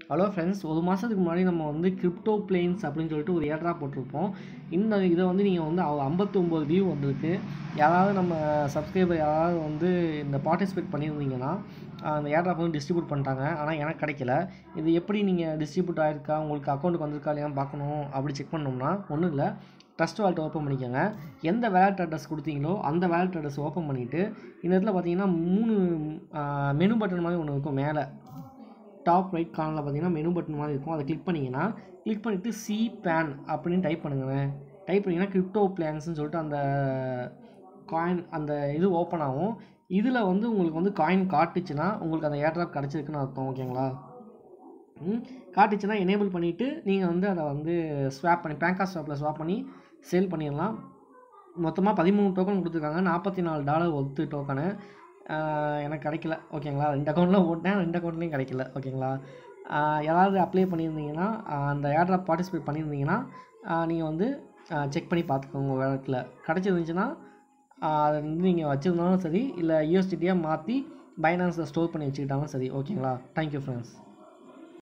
hello friends ஒரு மாதத்துக்கு முன்னாடி நம்ம வந்து கிரிப்டோ பிளேன்ஸ் அப்படின்னு சொல்லிட்டு ஒரு ஏட்ரா போட்டிருப்போம் இந்த இதை வந்து நீங்கள் வந்து ஐம்பத்தொம்போது வியூ வந்திருக்கு யாராவது நம்ம சப்ஸ்கிரைபர் யாராவது வந்து இந்த பார்ட்டிசிபேட் பண்ணியிருந்தீங்கன்னா அந்த ஏட்ராப் வந்து டிஸ்ட்ரிபியூட் பண்ணிட்டாங்க ஆனால் எனக்கு கிடைக்கல இது எப்படி நீங்கள் டிஸ்ட்ரிபியூட் ஆகிருக்கா உங்களுக்கு அக்கௌண்ட்டுக்கு வந்திருக்கா இல்லையா பார்க்கணும் அப்படி செக் பண்ணோம்னா ஒன்றும் இல்லை ட்ரஸ்ட் வால்ட் ஓப்பன் பண்ணிக்கோங்க எந்த வேலட் அட்ரஸ் கொடுத்தீங்களோ அந்த வேலட் அட்ரஸ் ஓப்பன் பண்ணிவிட்டு இந்த இடத்துல பார்த்தீங்கன்னா மூணு மெனு பட்டன் மாதிரி ஒன்று இருக்கும் மேலே டாப் ரைட் கார்னரில் பார்த்தீங்கன்னா மெனு பட்டன் மாதிரி இருக்கும் அதை கிளிக் பண்ணிங்கன்னா கிளிக் பண்ணிவிட்டு சி பேன் அப்படின்னு டைப் பண்ணுங்களேன் டைப் பண்ணிங்கன்னா கிரிப்டோ பிளான்ஸ்னு சொல்லிட்டு அந்த காயின் அந்த இது ஓப்பன் ஆகும் இதில் வந்து உங்களுக்கு வந்து காயின் காட்டுச்சுன்னா உங்களுக்கு அந்த ஏர்ட்ராப் கிடச்சிருக்குன்னு அர்த்தம் ஓகேங்களா ம் காட்டுச்சுன்னா எனேபிள் பண்ணிவிட்டு நீங்கள் வந்து அதை வந்து ஸ்வாப் பண்ணி பேங்காக் ஸ்வாப்பில் ஸ்வாப் பண்ணி சேல் பண்ணிடலாம் மொத்தமாக பதிமூணு டோக்கன் கொடுத்துருக்காங்க நாற்பத்தி நாலு டாலர் ஒத்து டோக்கனு எனக்கு கிடைக்கல ஓகேங்களா ரெண்டு அக்கௌண்ட்டில் ஓட்டினேன் ரெண்டு அக்கௌண்ட்லேயும் கிடைக்கல ஓகேங்களா யாராவது அப்ளை பண்ணியிருந்தீங்கன்னா அந்த ஏர்ட்ராப் பார்ட்டிசிபேட் பண்ணியிருந்தீங்கன்னா நீங்கள் வந்து செக் பண்ணி பார்த்துக்கோங்க உங்கள் வேலட்டில் கிடச்சிருந்துச்சுன்னா அதை வந்து நீங்கள் வச்சுருந்தாலும் சரி இல்லை யூஎஸ்டிடியாக மாற்றி பைனான்ஸில் ஸ்டோர் பண்ணி வச்சுக்கிட்டாலும் சரி ஓகேங்களா தேங்க்யூ ஃப்ரெண்ட்ஸ்